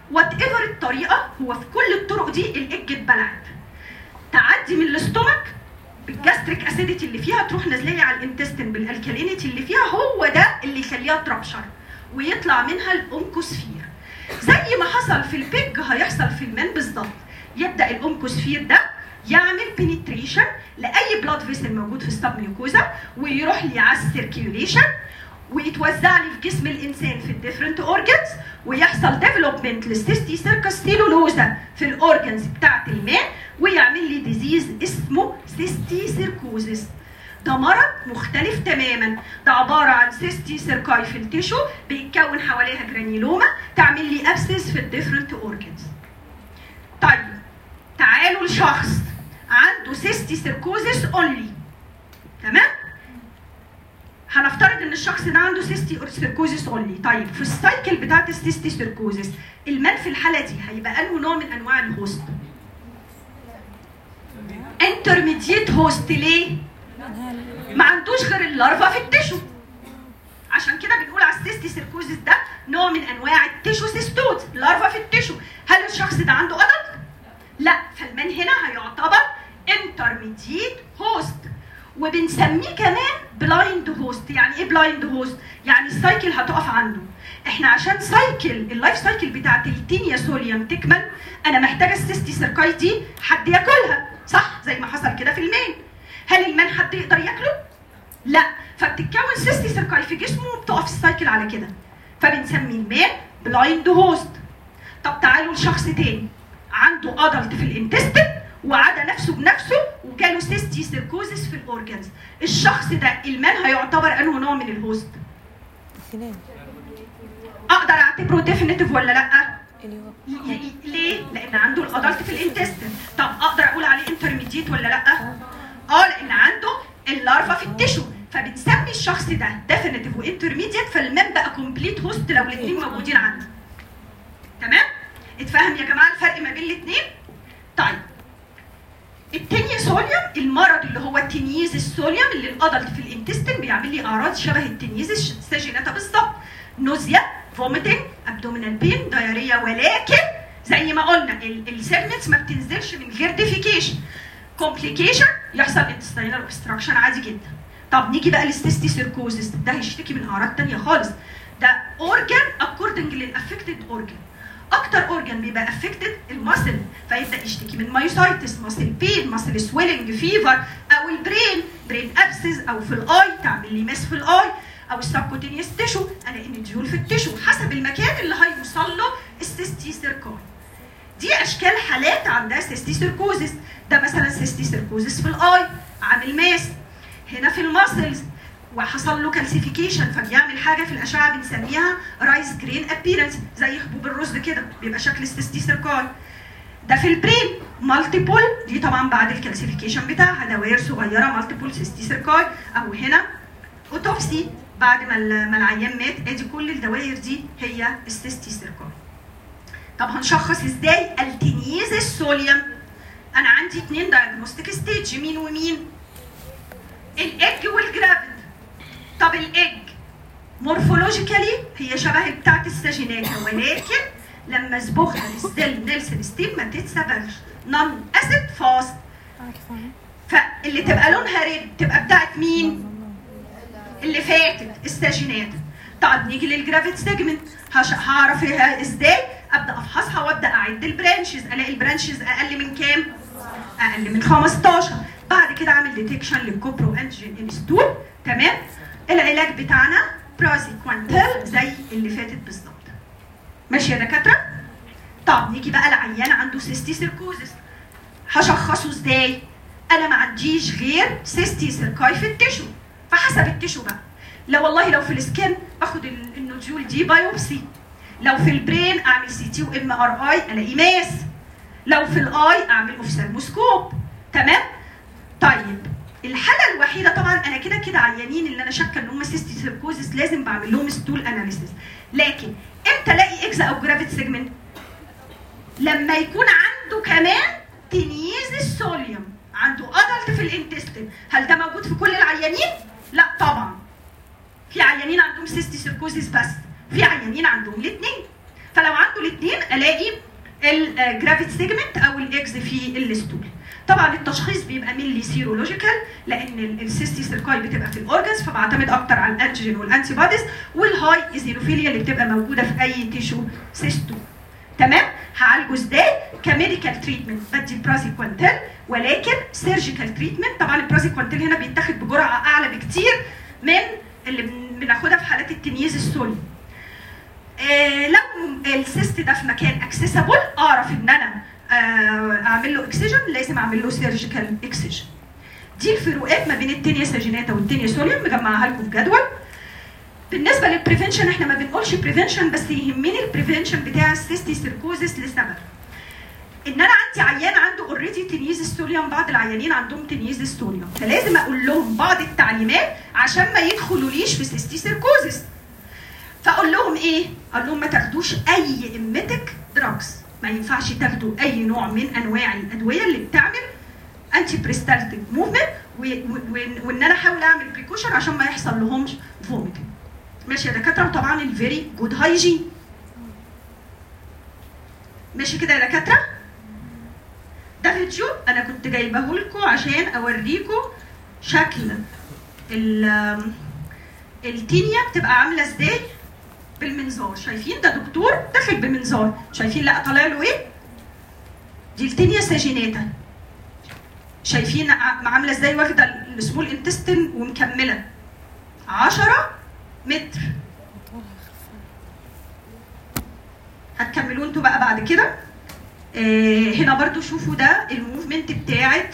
وات ايفر الطريقه هو في كل الطرق دي الايج اتبلعت تعدي من الاستومك بالجاستريك اسيديتي اللي فيها تروح نازله لي على الانتستين بالالكالينيتي اللي فيها هو ده اللي يخليها تربشر ويطلع منها الاونكوسفير زي ما حصل في البيج هيحصل في المان بالظبط يبدا الاونكوسفير ده يعمل بنتريشن لاي بلاد فيسل موجود في السب ميوكوزا ويروح لي على السيركيوليشن ويتوزع لي في جسم الانسان في الديفرنت اورجنز ويحصل ديفلوبمنت للسيستي سيركس ستيلولوزا في الاورجنز بتاعت الماء ويعمل لي ديزيز اسمه سيستي سيركوزيس ده مرض مختلف تماما ده عباره عن سيستي سيركاي في التيشو بيتكون حواليها جرانيلوما تعمل لي ابسس في الديفرنت اورجنز طيب تعالوا لشخص عنده سيستي سيركوزيس اونلي تمام هنفترض ان الشخص ده عنده سيستي سيركوزيس اونلي طيب في السايكل بتاعت السيستي سيركوزيس المال في الحاله دي هيبقى انه نوع من انواع الهوست انترميديت هوست ليه ما عندوش غير اللارفا في التشو عشان كده بنقول على السيستي سيركوزيس ده نوع من انواع التشو سيستوز لارفا في التشو هل الشخص ده عنده ادلت لا فالمان هنا هيعتبر انترميديت هوست وبنسميه كمان بلايند هوست يعني ايه بلايند هوست يعني السايكل هتقف عنده احنا عشان سايكل اللايف سايكل بتاعت التينيا سوليوم تكمل انا محتاجه السيستي سيركاي دي حد ياكلها صح زي ما حصل كده في المان هل المان حد يقدر ياكله لا فبتتكون سيستي سيركاي في جسمه وبتقف السايكل على كده فبنسمي المان بلايند هوست طب تعالوا لشخص تاني عنده ادلت في الانتستين وعدى نفسه بنفسه وجاله سيستي سيركوزيس في الاورجنز الشخص ده المان هيعتبر انه نوع من الهوست اثنين اقدر اعتبره ديفينيتيف ولا لا اللي هو ي- ي- ليه لان عنده الادلت في الانتستين طب اقدر اقول عليه انترميديت ولا لا اه لان عنده اللارفا في التشو فبنسمي الشخص ده ديفينيتيف وانترميديت فالمان بقى كومبليت هوست لو الاثنين موجودين عنده تمام اتفهم يا جماعه الفرق ما بين الاثنين طيب التانية سوليوم المرض اللي هو التنييز السوليوم اللي الادلت في الانتستين بيعمل لي اعراض شبه التنييز الساجيناتا بالظبط نوزيا فوميتنج ابدومينال بين دايريا ولكن زي ما قلنا السيجمنتس ما بتنزلش من غير ديفيكيشن كومبليكيشن يحصل انتستينال اوبستراكشن عادي جدا طب نيجي بقى للسيستي سيركوزيس ده هيشتكي من اعراض تانية خالص ده اورجان اكوردنج للافكتد اورجان اكتر اورجان بيبقى افكتد الماسل فيبدا يشتكي من مايوسايتس ماسل بين ماسل سويلنج فيفر او البرين برين ابسز او في الاي تعمل لي مس في الاي او السبكوتينيوس تيشو الاقي نديول في التيشو حسب المكان اللي هيوصل له السيستي سيركوي دي اشكال حالات عندها سيستي سيركوزيس ده مثلا سيستي سيركوزيس في الاي عامل ماس هنا في الماسلز وحصل له كالسيفيكيشن فبيعمل حاجه في الاشعه بنسميها رايس جرين ابيرنس زي حبوب الرز كده بيبقى شكل السيستي سيركاي ده في البرين مالتيبل دي طبعا بعد الكالسيفيكيشن بتاعها دوائر صغيره مالتيبل سيستي سيركاي او هنا اوتوبسي بعد ما ال- ما العيان مات ادي كل الدوائر دي هي السيستي سيركاي طب هنشخص ازاي التنييز السوليوم انا عندي اتنين دايجنوستيك ستيج مين ومين الايج والجرافيد طب الايج مورفولوجيكالي هي شبه بتاعت الساجيناتا ولكن لما اصبغها للسيل نيلسون ستيم ما تتسبغش نون اسيد فاست انا كفايه فاللي تبقى لونها ريد تبقى بتاعت مين؟ اللي فاتت الساجينات طب نيجي للجرافيت سيجمنت هش- هعرف إيه- ازاي ابدا افحصها وابدا اعد البرانشز الاقي البرانشز اقل من كام اقل من 15 بعد كده اعمل ديتكشن للكوبرو انجين انستول تمام العلاج بتاعنا برازي كوانتل زي اللي فاتت بالظبط ماشي يا دكاتره طب نيجي بقى العيان عنده سيستي سيركوزس هشخصه ازاي انا ما عنديش غير سيستي سيركاي في التشو فحسب التشو بقى لو والله لو في السكن باخد ال- النوديول دي بايوبسي لو في البرين اعمل سي تي وام ار اي الاقي ماس لو في الاي اعمل اوفسالموسكوب تمام طيب الحاله الوحيده طبعا انا كده كده عيانين اللي انا شاكه ان هم سيستي سيركوزس لازم بعمل لهم ستول اناليسيس لكن امتى الاقي اكزا او جرافيت سيجمنت لما يكون عنده كمان تنييز السوليوم عنده ادلت في الانتستين هل ده موجود في كل العيانين لا طبعا في عيانين عندهم سيستي سيركوزيس بس في عيانين عندهم الاثنين فلو عنده الاثنين الاقي الجرافيت سيجمنت او الاكس في الستول طبعا التشخيص بيبقى مينلي سيرولوجيكال لان السيستي سيركاي بتبقى في الاورجنز فبعتمد اكتر على الانتيجين والانتي بوديز والهاي ايزينوفيليا اللي بتبقى موجوده في اي تيشو سيستو تمام هعالجه ازاي كميديكال تريتمنت بدي برازيكوانتيل ولكن سيرجيكال تريتمنت طبعا البرازيكوانتيل هنا بيتاخد بجرعه اعلى بكتير من اللي بن- بناخدها في حالات التمييز السوري آه، لو السيست ده في مكان اكسسبل اعرف ان انا آه، اعمل له اكسجن لازم اعمل له سيرجيكال اكسجن دي الفروقات ما بين التينيا ساجيناتا والتينيا سوليوم مجمعها لكم في جدول بالنسبه للبريفنشن احنا ما بنقولش بريفنشن بس يهمني البريفنشن بتاع السيستي سيركوزس لسبب ان انا عندي عيان عنده اوريدي تنيز السوليوم بعض العيانين عندهم تنيز السوليوم فلازم اقول لهم بعض التعليمات عشان ما يدخلوليش في سيستي سيركوزس فاقول لهم ايه؟ اقول لهم ما تاخدوش اي اميتك دراجز ما ينفعش تاخدوا اي نوع من انواع الادويه اللي بتعمل انتي بريستالتيك موفمنت وان انا احاول اعمل بريكوشن عشان ما يحصل لهمش فوميتنج ماشي يا دكاتره وطبعا الفيري جود هايجين ماشي كده يا دكاتره ده فيديو انا كنت جايبه لكم عشان اوريكم شكل ال- التينيا بتبقى عامله ازاي بالمنظار شايفين ده دكتور داخل بمنظار شايفين لا طالع له ايه دي التينيا ساجيناتا شايفين ع- عامله ازاي واخده السمول انتستين ومكمله 10 متر هتكملوا انتوا بقى بعد كده آه هنا برضو شوفوا ده الموفمنت بتاعت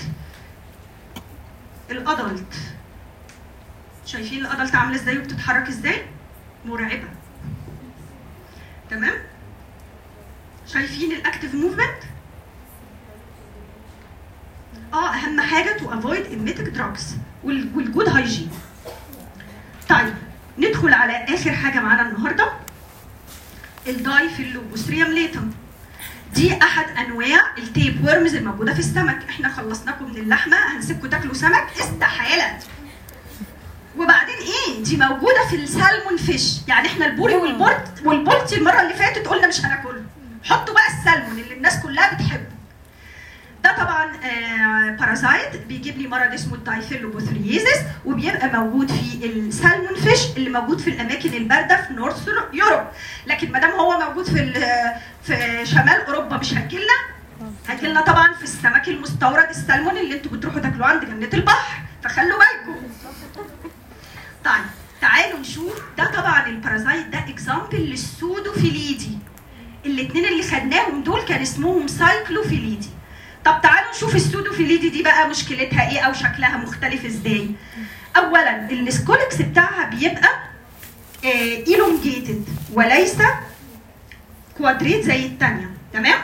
الادلت شايفين الادلت عامله ازاي وبتتحرك ازاي مرعبه تمام شايفين الاكتيف موفمنت اه اهم حاجه تو افويد ايميتك دراجز والجود هايجين طيب ندخل على اخر حاجه معانا النهارده الدايفيلوبوستريم ليتم دي احد انواع التيب ورمز الموجوده في السمك احنا خلصناكم من اللحمه هنسيبكم تاكلوا سمك استحاله وبعدين ايه دي موجوده في السالمون فيش يعني احنا البوري والبورت والبولتي المره اللي فاتت قلنا مش هناكله حطوا بقى السالمون اللي الناس كلها بتحبه ده طبعا آه بارازايت بيجيب لي مرض اسمه الدايفيلوبوثريزيس وبيبقى موجود في السالمون فيش اللي موجود في الاماكن البارده في نورث يوروب لكن ما دام هو موجود في ال- في شمال اوروبا مش هيجيلنا هيجيلنا طبعا في السمك المستورد السالمون اللي انتوا بتروحوا تاكلوه عند جنة البحر فخلوا بالكم طيب تعالوا نشوف ده طبعا البارازايت ده اكزامبل للسودوفيليدي الاثنين اللي خدناهم دول كان اسمهم سايكلوفيليدي طب تعالوا نشوف السودوفيليدي دي بقى مشكلتها ايه او شكلها مختلف ازاي اولا السكولكس بتاعها بيبقى ايلونجيتد وليس كوادريت زي الثانيه تمام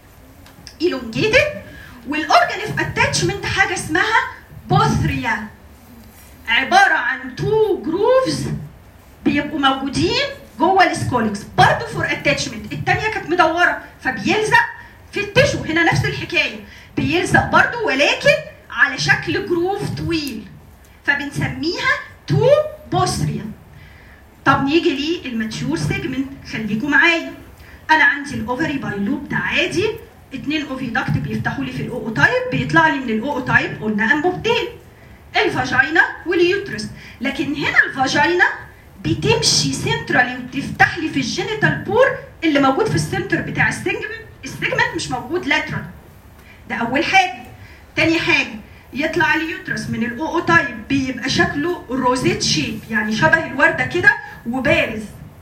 ايلونجيتد والاورجان اوف اتاتشمنت حاجه اسمها بوثريا عباره عن تو جروفز بيبقوا موجودين جوه السكولكس برضه فور اتاتشمنت الثانيه كانت مدوره فبيلزق في التشو هنا نفس الحكايه بيلزق برضه ولكن على شكل جروف طويل فبنسميها تو بوستريا طب نيجي للماتيور سيجمنت خليكم معايا انا عندي الاوفري باي لوب ده عادي اتنين اوفيداكت بيفتحوا لي في الاو تايب بيطلع لي من الاو تايب قلنا انبوبتين الفاجينا واليوترس لكن هنا الفاجينا بتمشي سنترالي وتفتح لي في الجينيتال بور اللي موجود في السنتر بتاع السيجمنت السيجمنت مش موجود لاترال ده اول حاجه تاني حاجه يطلع اليوترس من الاو تايب بيبقى شكله روزيت شيب يعني شبه الورده كده وبارز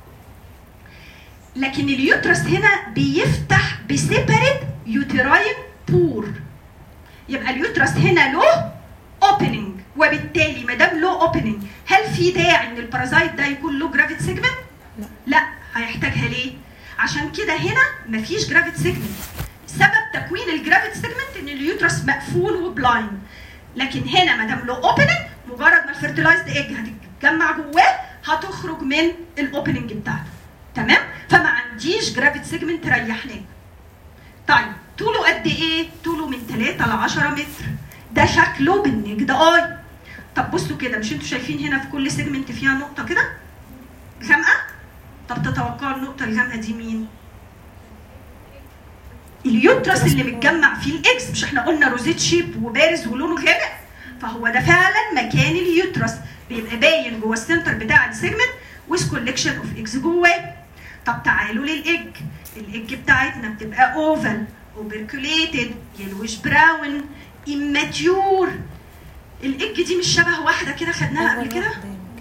لكن اليوترس هنا بيفتح بسيبريت يوتراين بور يبقى اليوترس هنا له اوبننج وبالتالي ما دام له اوبننج هل في داعي ان البارازايت ده يكون له جرافيت سيجمنت؟ لا. لا هيحتاجها ليه؟ عشان كده هنا مفيش جرافيت سيجمنت سبب تكوين الجرافيت سيجمنت ان اليوترس مقفول وبلايند لكن هنا ما دام له اوبننج مجرد ما الفيرتلايزد ايج هتتجمع جواه هتخرج من الاوبننج بتاعته تمام فما عنديش جرافيت سيجمنت ريحناه طيب طوله قد ايه طوله من 3 ل 10 متر ده شكله بالنجد اي طب بصوا كده مش انتوا شايفين هنا في كل سيجمنت فيها نقطه كده غامقه طب تتوقعوا النقطه الغامقه دي مين اليوترس اللي متجمع فيه الاكس مش احنا قلنا روزيت شيب وبارز ولونه غامق فهو ده فعلا مكان اليوترس بيبقى باين جوه السنتر بتاع السيجمنت ويز كولكشن اوف اكس جواه طب تعالوا للايج الايج بتاعتنا بتبقى اوفال اوبركوليتد يلوش براون immature الايج دي مش شبه واحده كده خدناها قبل كده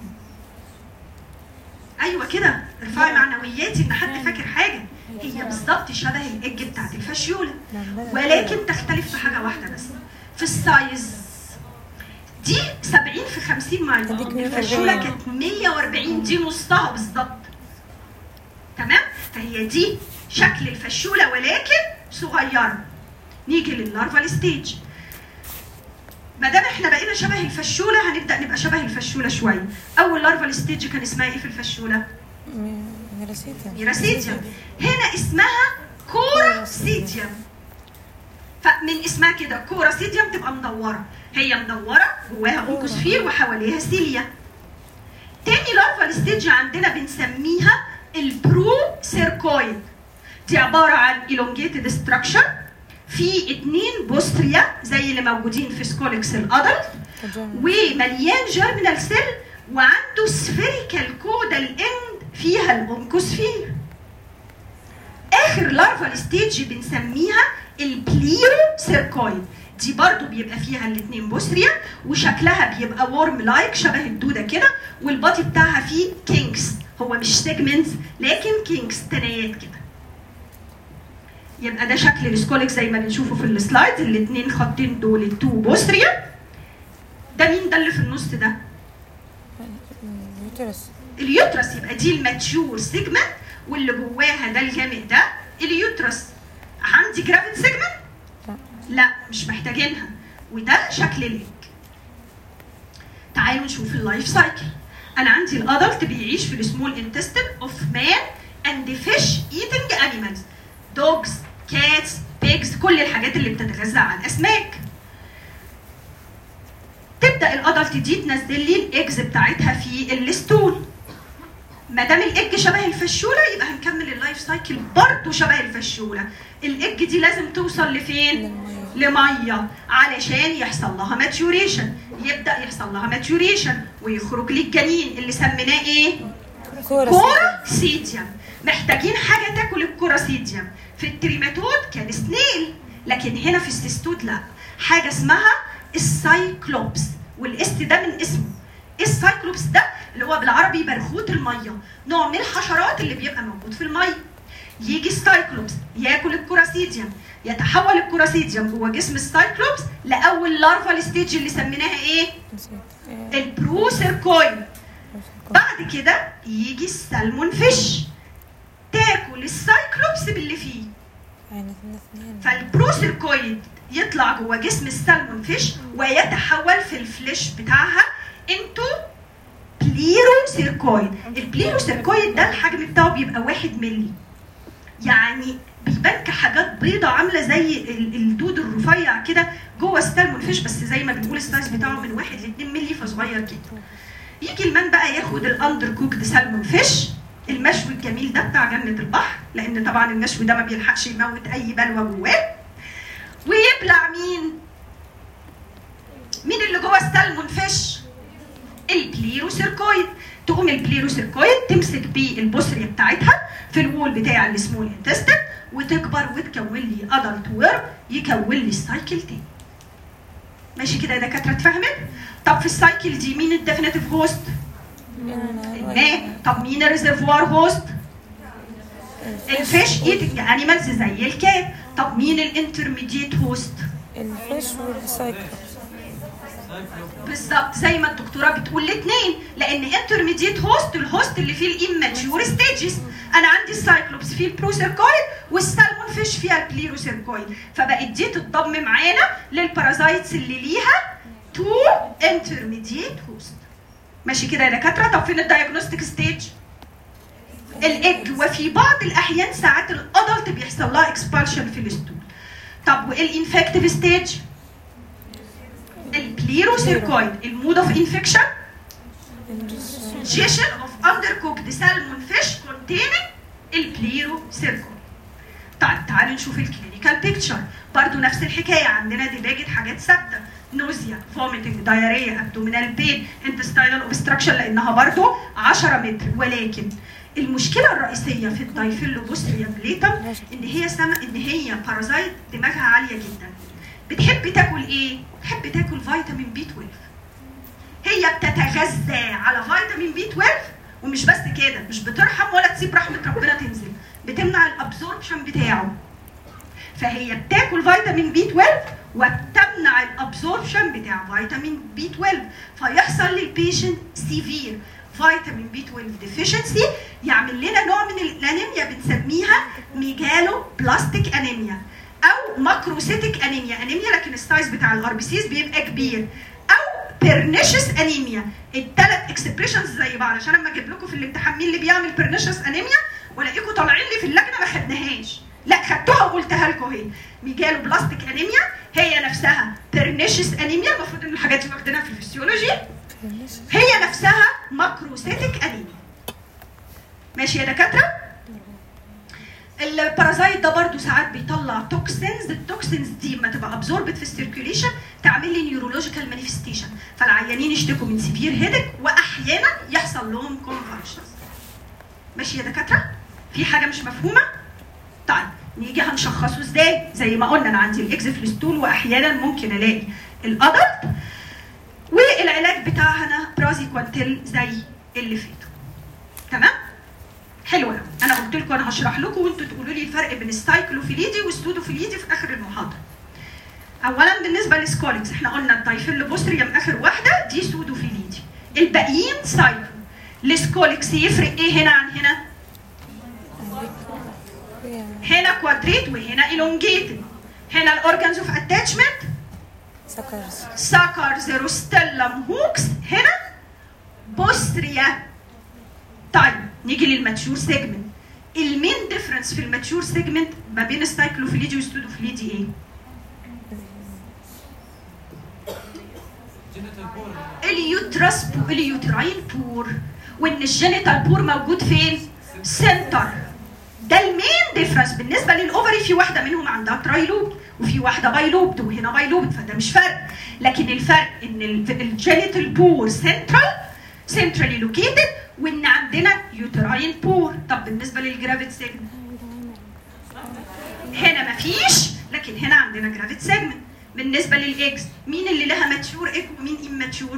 ايوه كده ارفعي معنوياتي ان حد فاكر حاجه هي بالظبط شبه الايج بتاعت الفاشيولا ولكن تختلف في حاجه واحده بس في السايز دي 70 في 50 مايل هديك 140. الفاشيولا كانت 140 دي نصها بالظبط تمام فهي دي شكل الفاشيولا ولكن صغيره نيجي لللارفال ستيج ما دام احنا بقينا شبه الفشوله هنبدا نبقى شبه الفشوله شويه اول لارفال ستيج كان اسمها ايه في الفشوله ميراسيتيا ميراسيديوم هنا اسمها كوراسيديوم فمن اسمها كده كوراسيديوم تبقى مدوره هي مدوره جواها اونكوسفير وحواليها سيليا تاني لارفال ستيج عندنا بنسميها البرو سيركويد دي عباره عن elongated structure في اتنين بوستريا زي اللي موجودين في سكوليكس الادلت ومليان جيرمينال سيل وعنده سفيريكال كودال اند فيها الاونكوسفير اخر لارفال ستيج بنسميها البليرو سيركويد دي برضو بيبقى فيها الاثنين بوستريا وشكلها بيبقى وورم لايك شبه الدوده كده والبادي بتاعها فيه كينكس هو مش سيجمنتس لكن كينكس تنايات كده يبقى ده شكل السكوليك زي ما بنشوفه في السلايد الاثنين خطين دول التو بوستريا ده مين ده اللي في النص ده يوترس اليوترس يبقى دي الماتيور سيجمنت واللي جواها ده الجامد ده اليوترس عندي جرافيت سيجمنت لا. لا مش محتاجينها وده شكل الايج تعالوا نشوف اللايف سايكل انا عندي الادلت بيعيش في السمول انتستين اوف مان اند فيش ايتنج انيمالز دوجز كاتس بيجز كل الحاجات اللي بتتغذى على الاسماك تبدا الادلت دي تنزل لي الايجز بتاعتها في الستول ما دام الايج شبه الفشوله يبقى هنكمل اللايف سايكل برضه شبه الفشوله الايج دي لازم توصل لفين لميه علشان يحصل لها ماتيوريشن يبدا يحصل لها ماتيوريشن ويخرج لي الجنين اللي سميناه ايه كورة كوراسيديوم محتاجين حاجه تاكل الكوراسيديوم في التريماتود كان سنيل لكن هنا في السيستود لا حاجه اسمها السايكلوبس والاس ده من اسمه ايه السايكلوبس ده اللي هو بالعربي برغوث الميه نوع من الحشرات اللي بيبقى موجود في الميه يجي السايكلوبس ياكل الكوراسيديوم يتحول الكوراسيديوم جوه جسم السايكلوبس لاول لارفال ستيج اللي سميناها ايه البروسيركويد بعد كده يجي السلمون فيش تاكل السايكلوبس باللي فيه يعني اثنين فالبروسيركويد يطلع جوه جسم السلمون فيش ويتحول في الفليش بتاعها انتو بليروسيركويد البليروسيركويد ده الحجم بتاعه بيبقى واحد ملي يعني بيبان كحاجات بيضة عاملة زي ال- الدود الرفيع كده جوه السلمون فيش بس زي ما بنقول السايز بتاعه من واحد ل 2 ملي فصغير كده يجي المان بقى ياخد الاندر كوكد سلمون فيش المشوي الجميل ده بتاع جنة البحر لأن طبعا المشوي ده ما بيلحقش يموت أي بلوى جواه ويبلع مين؟ مين اللي جوه السلمون فيش؟ البليروسيركويد تقوم البليروسيركويد تمسك بيه البصريه بتاعتها في الوول بتاع السمول انتستين وتكبر وتكون لي ادلت ورم يكون لي السايكل تاني ماشي كده يا دكاتره اتفهمت؟ طب في السايكل دي مين الديفينيتيف هوست؟ الماء طب مين الريزرفوار هوست؟ الفيش ايتنج انيمالز زي الكات طب مين الانترميديت هوست؟ الفيش والسايكلوبس بالظبط زي ما الدكتوره بتقول الاثنين لان انترميديت هوست الهوست اللي فيه الاماتيور ستيجز انا عندي السايكلوبس فيه البروسيركويد والسالمون فيش فيها البليروسيركويد فبقت دي تتضم معانا للبارازايتس اللي ليها تو انترميديت هوست ماشي كده يا دكاتره طب فين الدايجنوستيك ستيج الايج وفي بعض الاحيان ساعات الادلت بيحصل لها اكسبالشن في الستول طب والانفكتيف ستيج البليروسيركويد المود اوف انفكشن ingestion of undercooked salmon fish containing البليروسيركويد طيب تعالوا نشوف الكلينيكال بيكتشر برضو نفس الحكايه عندنا ديباجة حاجات ثابته نوزيا فوميتنج دايريا ابدومينال بين انتستاينال اوبستراكشن لانها برضو 10 متر ولكن المشكله الرئيسيه في الدايفيلوبوستريا بليتم ان هي سم... ان هي بارازايت دماغها عاليه جدا بتحب تاكل ايه؟ بتحب تاكل فيتامين بي 12 هي بتتغذى على فيتامين بي 12 ومش بس كده مش بترحم ولا تسيب رحمه ربنا تنزل بتمنع الابزوربشن بتاعه فهي بتاكل فيتامين بي 12 وبتمنع الابزوربشن بتاع فيتامين بي 12 فيحصل للبيشنت سيفير فيتامين بي 12 ديفيشنسي يعمل لنا نوع من الانيميا بنسميها ميجالو بلاستيك انيميا او ماكروسيتيك انيميا انيميا لكن السايز بتاع الار بي سيز بيبقى كبير او بيرنيشس انيميا الثلاث اكسبريشنز زي بعض عشان لما اجيب لكم في الامتحان مين اللي بيعمل بيرنيشس انيميا والاقيكم طالعين لي في اللجنه ما خدناهاش لا خدتوها وقلتها لكم اهي ميجالو بلاستيك انيميا هي نفسها بيرنيشس انيميا المفروض ان الحاجات دي واخدينها في الفسيولوجي هي نفسها ماكروسيتيك انيميا ماشي يا دكاتره البارازايت ده برضو ساعات بيطلع توكسينز التوكسينز دي ما تبقى ابزوربت في السيركيوليشن تعمل لي نيورولوجيكال مانيفستيشن فالعيانين يشتكوا من سيفير هيدك واحيانا يحصل لهم كونفرشنز ماشي يا دكاتره في حاجه مش مفهومه طيب نيجي هنشخصه ازاي زي ما قلنا انا عندي الاكس في الستول واحيانا ممكن الاقي الادلت والعلاج بتاعنا برازيكوانتيل زي اللي فاتوا تمام حلو قوي انا قلت لكم انا هشرح لكم وانتوا تقولوا لي الفرق بين السايكلوفيليدي والسودوفيليدي في اخر المحاضره اولا بالنسبه للسكوليكس احنا قلنا الدايفيلوبوستريوم اخر واحده دي سودوفيليدي الباقيين سايكلو السكوليكس يفرق ايه هنا عن هنا هنا كوادريت وهنا elongated هنا الاورجانز اوف اتاتشمنت سكرز ساكرز روستيلم هوكس هنا بوستريا طيب نيجي للماتشور سيجمنت المين ديفرنس في الماتشور سيجمنت ما بين السايكلوفيليدي والستودوفيليدي ايه؟ اليوترس بو اليوتراين بور وان الجينيتال بور موجود فين؟ سنتر ده المين ديفرنس بالنسبه للاوفري في واحده منهم عندها ترايلوب وفي واحده بايلوبد وهنا بايلوبد فده مش فرق لكن الفرق ان الجينيتال بور سنترال سنترالي لوكيتد وان عندنا يوتراين بور طب بالنسبه للجرافيت سيجمنت هنا مفيش لكن هنا عندنا جرافيت سيجمنت بالنسبه للاكس مين اللي لها ماتشور ايج ومين اماتشور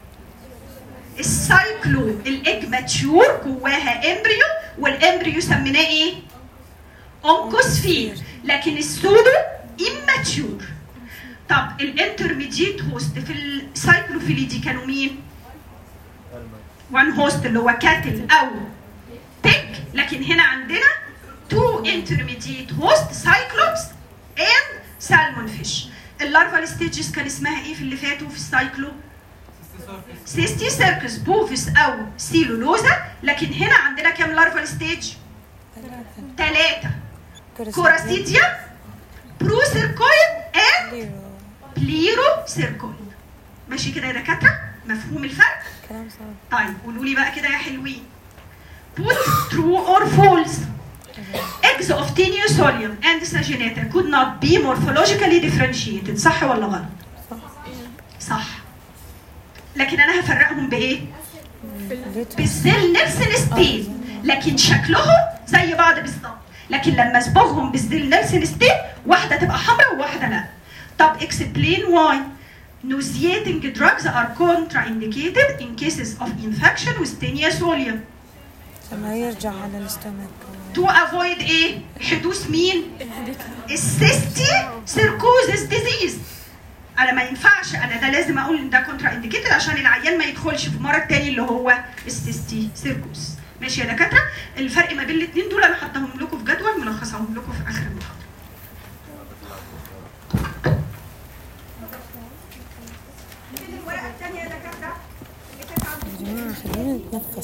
السايكلو الايج ماتشور جواها امبريو والامبريو سميناه ايه اونكوسفير لكن السودو اماتشور طب الانترميديت هوست في السايكلوفيليدي كانوا مين وان هوست اللي هو كاتل او بيج لكن هنا عندنا تو انترميديت هوست سايكلوبس اند سالمون فيش اللارفال ستيجز كان اسمها ايه في اللي فاتوا في السايكلو سيستي سيركس بوفيس او سيلولوزا لكن هنا عندنا كام لارفال ستيج ثلاثة كوراسيديا بروسيركويد اند بليرو سيركويد ماشي كده يا دكاتره مفهوم الفرق كلام صعب طيب قولوا لي بقى كده يا حلوين put true or false eggs of Teniosolium and Saginata could not be morphologically differentiated صح ولا غلط؟ صح لكن انا هفرقهم بايه؟ بالسيل نيلسون ستيل لكن شكلهم زي بعض بالظبط لكن لما اصبغهم بالسيل نيلسون ستيل واحده تبقى حمراء وواحده لا طب explain why nauseating drugs are contraindicated in cases of infection with Teniosolium لما يرجع على الاستومك to avoid ايه؟ حدوث مين؟ السيستي سيركوزس ديزيز انا ما ينفعش انا ده لازم اقول ان ده كونترا انديكيتد عشان العيان ما يدخلش في مرض تاني اللي هو السيستي سيركوز ماشي يا دكاتره الفرق ما بين الاثنين دول انا حطاهم لكم في جدول ملخصهم لكم في اخر المحاضره الورقه الثانيه يا دكاتره اللي كانت عندكم يا جماعة خلينا نتنفس